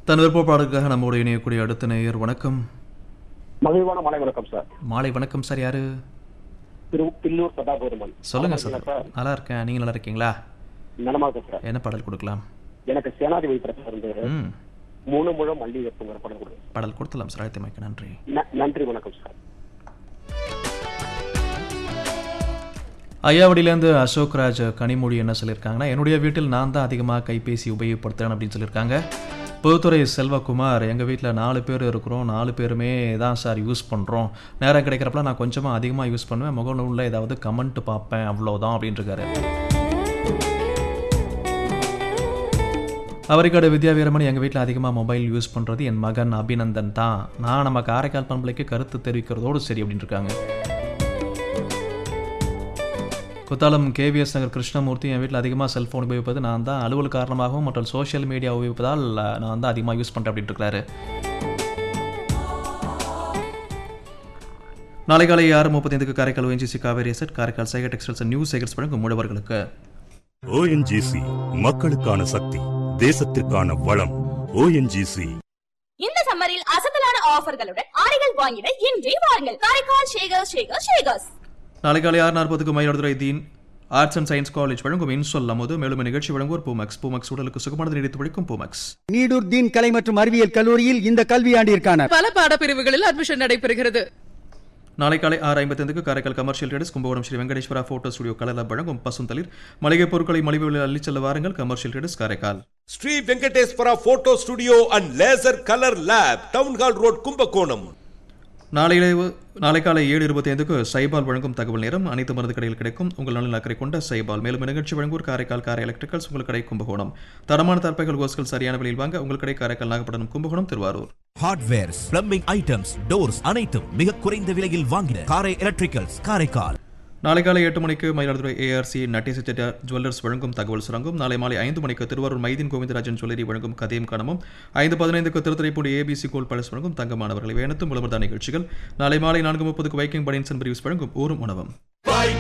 தன் விருப்பப்பாடுக்காக நம்மோடு இணையக்கூடிய அடுத்த நேயர் வணக்கம் மகிழ்வான மாலை வணக்கம் சார் மாலை வணக்கம் சார் யாரு திரு பில்லூர் சதாபுரமன் சொல்லுங்க நல்லா சார் இருக்கீங்களா நல்லா இருக்கேன் நீங்க நல்லா இருக்கீங்களா நலமா இருக்கு சார் என்ன பாடல் கொடுக்கலாம் எனக்கு சேனாதிபதி படத்துல இருந்து ம் மூணு முழம் மல்லி வைப்புங்கிற படம் கொடுங்க பாடல் கொடுத்தலாம் சார் அழைத்தமைக்கு நன்றி ந- நன்றி வணக்கம் சார் ஐயாவடியிலேருந்து அசோக் ராஜ் கனிமொழி என்ன சொல்லியிருக்காங்கன்னா என்னுடைய வீட்டில் நான் தான் அதிகமாக கைபேசி உபயோகப்படுத்துறேன் அப்படின்னு சொல்லியிருக்காங்க புதுத்துறை செல்வகுமார் எங்கள் வீட்டில் நாலு பேர் இருக்கிறோம் நாலு பேருமே தான் சார் யூஸ் பண்ணுறோம் நேரம் கிடைக்கிறப்பல நான் கொஞ்சமாக அதிகமாக யூஸ் பண்ணுவேன் முகநூலில் ஏதாவது கமெண்ட் பார்ப்பேன் அவ்வளோதான் அப்படின்னு இருக்காரு அவரைக்காடு வித்யா வீரமணி எங்கள் வீட்டில் அதிகமாக மொபைல் யூஸ் பண்ணுறது என் மகன் அபிநந்தன் தான் நான் நம்ம காரைக்கால் பண்பலைக்கு கருத்து தெரிவிக்கிறதோடு சரி அப்படின்னு இருக்காங்க குத்தாலம் கேவிஎஸ் நகர் கிருஷ்ணமூர்த்தி என் வீட்டில் அதிகமாக செல்ஃபோன் உபயோகிப்பது நான் தான் அலுவல் காரணமாகவும் மற்றும் சோஷியல் மீடியா உபயோகிப்பதால் அஹ், நான் தான் அதிகமாக யூஸ் பண்ணுறேன் அப்படின்ட்டு இருக்காரு நாளை காலை ஆறு முப்பத்தைந்துக்கு Karaikal ONGC Kaveri set Karaikal Sekar textiles and new Sekars வழங்கும் மூடவர்களுக்கு ஓஎன்ஜிசி மக்களுக்கான சக்தி தேசத்திற்கான வளம் ஓஎன்ஜிசி இந்த சம்மரில் அசத்தலான ஆஃபர்களுடன் ஆடைகள் வாங்கிட இன்றே வாருங்கள் காரைக்கால் ஷேகர் ஷேகர் ஷேகர்ஸ் நாளை காலை ஆறு நாற்பதுக்கு Mayiladuthurai Deen arts and science college வழங்கும் இன்சொல் அமுது மேலும் நிகழ்ச்சி வழங்குவோர் பூமக்ஸ் பூமக்ஸ் உடலுக்கு சுகமானது நீடித்து படிக்கும் பூமக்ஸ் நீடூர் தீன் கலை மற்றும் அறிவியல் கல்லூரியில் இந்த கல்வியாண்டிற்கான பல பாடப்பிரிவுகளில் அட்மிஷன் நடைபெறுகிறது நாளை காலை ஆறு ஐம்பத்தைந்துக்கு Karaikal commercial traders Kumbakonam Sri Venkateswara photo studio colour வழங்கும் பசுந்தளிர் மளிகை பொருட்களை மலிவு விலையில் அள்ளிச் செல்ல வாருங்கள் commercial traders Karaikal Sri Venkateswara photo studio and laser colour lab town hall road Kumbakonam நாளை இரவு நாளை காலை ஏழு இருபத்தி ஐந்துக்கு சைபால் வழங்கும் தகவல் நேரம் அனைத்து மருந்து கடையில் கிடைக்கும் உங்கள் நலன் அக்கறை கொண்ட சைபால் மேலும் நிகழ்ச்சி வழங்குவோர் காரைக்கால் காரை எலக்ட்ரிக்கல்ஸ் உங்கள் கடை கும்பகோணம் தரமான தற்பைகள் கோஸ்கள் சரியான விலையில் வாங்க உங்கள் கடை Karaikal Nagapattinam Kumbakonam Thiruvarur hardwares plumbing items doors அனைத்தும் மிக குறைந்த விலையில் வாங்கின காரை எலக்ட்ரிக்கல்ஸ் காரைக்கால் நாளை காலை எட்டு மணிக்கு மயிலாடுதுறை ஏஆர்சி நட்டேச செட்டியார் ஜுவல்லர்ஸ் வழங்கும் தகவல் சுரங்கும் நாளை மாலை ஐந்து மணிக்கு திருவாரூர் மைதீன் கோவிந்தராஜன் ஜுவல்லரி வழங்கும் கதையும் காணமும் ஐந்து பதினைந்துக்கு திருத்துறைப்பூடி ஏபிசி கோல் பேலஸ் வழங்கும் தங்கமானவர்களை வேணத்தும் விளம்பரதான் நிகழ்ச்சிகள் நாளை மாலை நான்கு முப்பதுக்கு வைக்கிங் பனியன்சன் பிரிவ்ஸ் வழங்கும் ஊரும் உணவும்